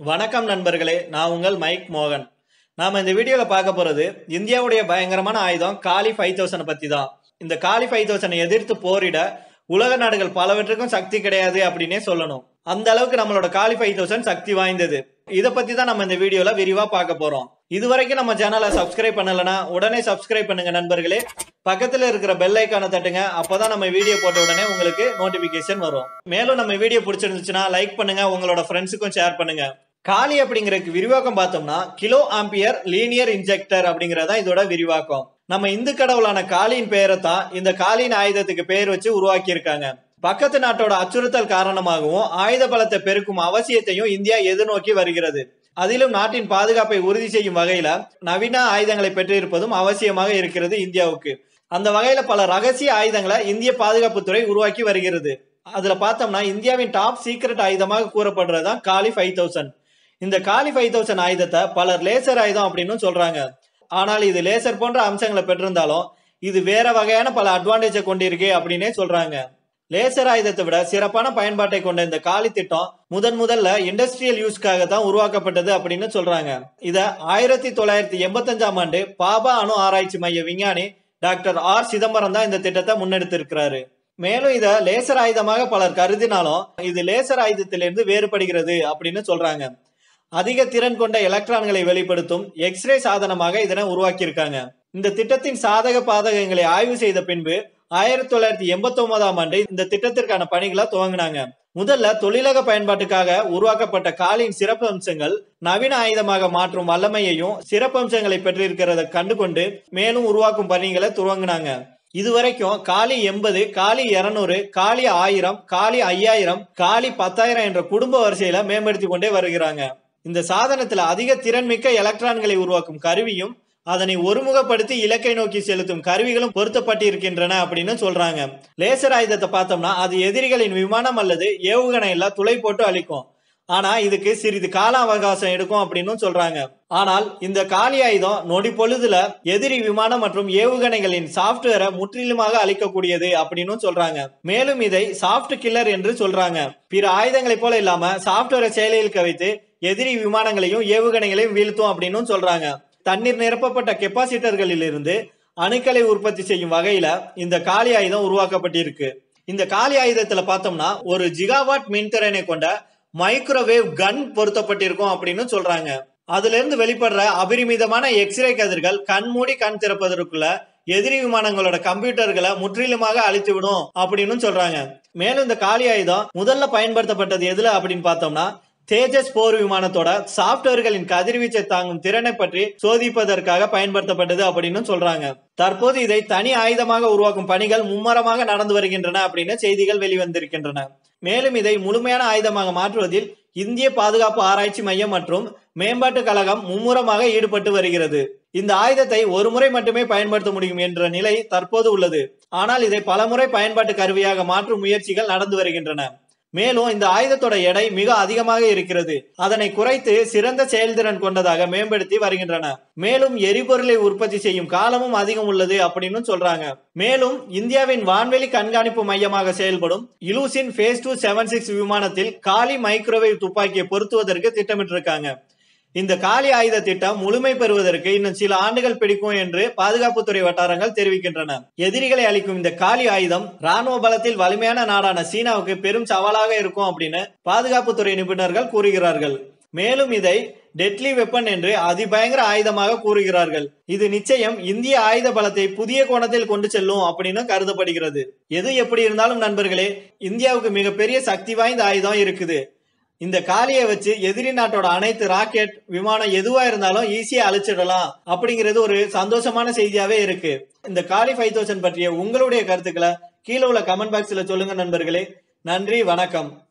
வணக்கம் நண்பர்களே நான் உங்கள் மைக் மோகன் நாம இந்த வீடியோல பார்க்க போறது இந்தியாவுடைய பயங்கரமான ஆயுதம் காலி ஃபைவ் தௌசண்ட் பத்தி தான் இந்த காலி ஃபைவ் தௌசண்ட் எதிர்த்து போரிட உலக நாடுகள் பலவற்றுக்கும் சக்தி கிடையாது அப்படின்னே சொல்லணும் அந்த அளவுக்கு நம்மளோட காலி ஃபைவ் தௌசண்ட் சக்தி வாய்ந்தது இத பத்தி தான் நம்ம இந்த வீடியோல விரிவா பார்க்க போறோம் இதுவரைக்கும் நம்ம சேனலை சப்ஸ்கிரைப் பண்ணலனா உடனே சப்ஸ்கிரைப் பண்ணுங்க நண்பர்களே பக்கத்துல இருக்கிற பெல் ஐக்கானை தட்டுங்க அப்பதான் நம்ம வீடியோ போட்ட உடனே உங்களுக்கு நோட்டிபிகேஷன் வரும் மேலும் நம்ம வீடியோ பிடிச்சிருந்துச்சுன்னா லைக் பண்ணுங்க உங்களோட ஃப்ரெண்ட்ஸுக்கும் ஷேர் பண்ணுங்க காலி அப்படிங்கறதுக்கு விரிவாக்கம் பார்த்தோம்னா கிலோ ஆம்பியர் லீனியர் இன்ஜெக்டர் அப்படிங்கறதா இதோட விரிவாக்கம் நம்ம இந்து கடவுளான காளியின் பெயரை தான் இந்த காளியின் ஆயுதத்துக்கு பெயர் வச்சு உருவாக்கி இருக்காங்க பக்கத்து நாட்டோட அச்சுறுத்தல் காரணமாகவும் ஆயுத பலத்தை பெருக்கும் அவசியத்தையும் இந்தியா எதிர்நோக்கி வருகிறது அதிலும் நாட்டின் பாதுகாப்பை உறுதி செய்யும் வகையில நவீன ஆயுதங்களை பெற்றிருப்பதும் அவசியமாக இருக்கிறது இந்தியாவுக்கு அந்த வகையில பல ரகசிய ஆயுதங்களை இந்திய பாதுகாப்புத்துறை உருவாக்கி வருகிறது அதுல பார்த்தோம்னா இந்தியாவின் டாப் சீக்ரெட் ஆயுதமாக கூறப்படுறதுதான் காலி ஃபைவ் தௌசண்ட் இந்த காலி ஃபைவ் தௌசண்ட் ஆயுதத்தை பலர் லேசர் ஆயுதம் அப்படின்னு சொல்றாங்க ஆனால் இது லேசர் போன்ற அம்சங்களை பெற்றிருந்தாலும் இது வேற வகையான பல அட்வான்டேஜை கொண்டிருக்கு அப்படின்னே சொல்றாங்க லேசர் ஆயுதத்தை விட சிறப்பான பயன்பாட்டை கொண்ட இந்த காலி திட்டம் முதன் முதல்ல இண்டஸ்ட்ரியல் யூஸ்க்காக தான் உருவாக்கப்பட்டது அப்படின்னு சொல்றாங்க இத ஆயிரத்தி தொள்ளாயிரத்தி எண்பத்தஞ்சாம் ஆண்டு பாபா அணு ஆராய்ச்சி மைய விஞ்ஞானி டாக்டர் ஆர் சிதம்பரம் தான் இந்த திட்டத்தை முன்னெடுத்திருக்கிறாரு மேலும் இத லேசர் ஆயுதமாக பலர் கருதினாலும் இது லேசர் ஆயுதத்திலிருந்து வேறுபடுகிறது அப்படின்னு சொல்றாங்க அதிக திறன் கொண்ட எலக்ட்ரான்களை வெளிப்படுத்தும் எக்ஸ்ரே சாதனமாக இதனை உருவாக்கியிருக்காங்க இந்த திட்டத்தின் சாதக பாதகங்களை ஆய்வு செய்த பின்பு ஆயிரத்தி தொள்ளாயிரத்தி எண்பத்தி ஒன்பதாம் ஆண்டு இந்த திட்டத்திற்கான பணிகளை துவங்கினாங்க முதல்ல தொழிலக பயன்பாட்டுக்காக உருவாக்கப்பட்ட காலின் சிறப்பு அம்சங்கள் நவீன ஆயுதமாக மாற்றும் வல்லமையையும் சிறப்பு அம்சங்களை பெற்றிருக்கிறத கண்டுகொண்டு மேலும் உருவாக்கும் பணிகளை துவங்கினாங்க இதுவரைக்கும் காலி எண்பது காலி இருநூறு காலி ஆயிரம் காலி ஐயாயிரம் காலி பத்தாயிரம் என்ற குடும்ப வரிசையில மேம்படுத்தி கொண்டே வருகிறாங்க இந்த சாதனத்துல அதிக திறன்மிக்க எலக்ட்ரான்களை உருவாக்கும் கருவியும் அதனை ஒருமுகப்படுத்தி இலக்கை நோக்கி செலுத்தும் கருவிகளும் பொருத்தப்பட்டு இருக்கின்றன அப்படின்னு சொல்றாங்க லேசர் ஆயுதத்தை பார்த்தோம்னா அது எதிரிகளின் விமானம் அல்லது ஏவுகணையில துளை போட்டு அழிக்கும் ஆனா இதுக்கு சிறிது கால அவகாசம் எடுக்கும் அப்படின்னு சொல்றாங்க ஆனால் இந்த காலி ஆயுதம் நொடி பொழுதுல எதிரி விமானம் மற்றும் ஏவுகணைகளின் சாப்ட்வேரை முற்றிலுமாக அழிக்கக்கூடியது அப்படின்னு சொல்றாங்க மேலும் இதை சாஃப்ட் கில்லர் என்று சொல்றாங்க பிற ஆயுதங்களை போல இல்லாம சாப்ட்வேரை செயலில் வைத்து எதிரி விமானங்களையும் ஏவுகணைகளையும் வீழ்த்தும் அப்படின்னு சொல்றாங்க தண்ணீர் நிரப்பப்பட்ட கெப்பாசிட்டர்களில் இருந்து அணுக்களை உற்பத்தி செய்யும் வகையில இந்த காலி ஆயுதம் உருவாக்கப்பட்டிருக்கு இந்த காலி ஆயுதத்துல பார்த்தோம்னா ஒரு ஜிகாவாட் மின்திறனை கொண்ட மைக்ரோவேவ் கன் பொருத்தப்பட்டிருக்கும் அப்படின்னு சொல்றாங்க அதுல இருந்து வெளிப்படுற அபரிமிதமான எக்ஸ்ரே கதிர்கள் கண் மூடி கண் திறப்பதற்குள்ள எதிரி விமானங்களோட கம்ப்யூட்டர்களை முற்றிலுமாக அழித்து விடும் அப்படின்னு சொல்றாங்க மேலும் இந்த காலி ஆயுதம் முதல்ல பயன்படுத்தப்பட்டது எதுல அப்படின்னு பார்த்தோம்னா தேஜஸ் போர் விமானத்தோட சாப்ட்வேர்களின் கதிர்வீச்சை தாங்கும் திறனை பற்றி சோதிப்பதற்காக பயன்படுத்தப்பட்டது அப்படின்னு சொல்றாங்க தற்போது இதை தனி ஆயுதமாக உருவாக்கும் பணிகள் மும்மரமாக நடந்து வருகின்றன அப்படின்னு செய்திகள் வெளிவந்திருக்கின்றன மேலும் இதை முழுமையான ஆயுதமாக மாற்றுவதில் இந்திய பாதுகாப்பு ஆராய்ச்சி மையம் மற்றும் மேம்பாட்டு கழகம் மும்முரமாக ஈடுபட்டு வருகிறது இந்த ஆயுதத்தை ஒரு முறை மட்டுமே பயன்படுத்த முடியும் என்ற நிலை தற்போது உள்ளது ஆனால் இதை பலமுறை பயன்பாட்டு கருவியாக மாற்றும் முயற்சிகள் நடந்து வருகின்றன மேலும் இந்த ஆயுதத்தோட எடை மிக அதிகமாக இருக்கிறது அதனை குறைத்து சிறந்த செயல்திறன் கொண்டதாக மேம்படுத்தி வருகின்றன மேலும் எரிபொருளை உற்பத்தி செய்யும் காலமும் அதிகம் உள்ளது அப்படின்னு சொல்றாங்க மேலும் இந்தியாவின் வான்வெளி கண்காணிப்பு மையமாக செயல்படும் இலூசின் பேஸ் டூ செவன் சிக்ஸ் விமானத்தில் காலி மைக்ரோவேவ் துப்பாக்கியை பொருத்துவதற்கு திட்டமிட்டிருக்காங்க இந்த காலி ஆயுத திட்டம் முழுமை பெறுவதற்கு இன்னும் சில ஆண்டுகள் பிடிக்கும் என்று பாதுகாப்புத்துறை வட்டாரங்கள் தெரிவிக்கின்றன எதிரிகளை அளிக்கும் இந்த காலி ஆயுதம் ராணுவ பலத்தில் வலிமையான நாடான சீனாவுக்கு பெரும் சவாலாக இருக்கும் அப்படின்னு பாதுகாப்புத்துறை நிபுணர்கள் கூறுகிறார்கள் மேலும் இதை டெட்லி வெப்பன் என்று அதிபயங்கர ஆயுதமாக கூறுகிறார்கள் இது நிச்சயம் இந்திய ஆயுத பலத்தை புதிய கோணத்தில் கொண்டு செல்லும் அப்படின்னு கருதப்படுகிறது எது எப்படி இருந்தாலும் நண்பர்களே இந்தியாவுக்கு மிகப்பெரிய சக்தி வாய்ந்த ஆயுதம் இருக்குது இந்த காலியை வச்சு எதிரி நாட்டோட அனைத்து ராக்கெட் விமானம் எதுவா இருந்தாலும் ஈஸியா அழிச்சிடலாம் அப்படிங்கிறது ஒரு சந்தோஷமான செய்தியாவே இருக்கு இந்த காலி ஃபைவ் தௌசண்ட் பற்றிய உங்களுடைய கருத்துக்களை கீழே உள்ள கமெண்ட் பாக்ஸ்ல சொல்லுங்க நண்பர்களே நன்றி வணக்கம்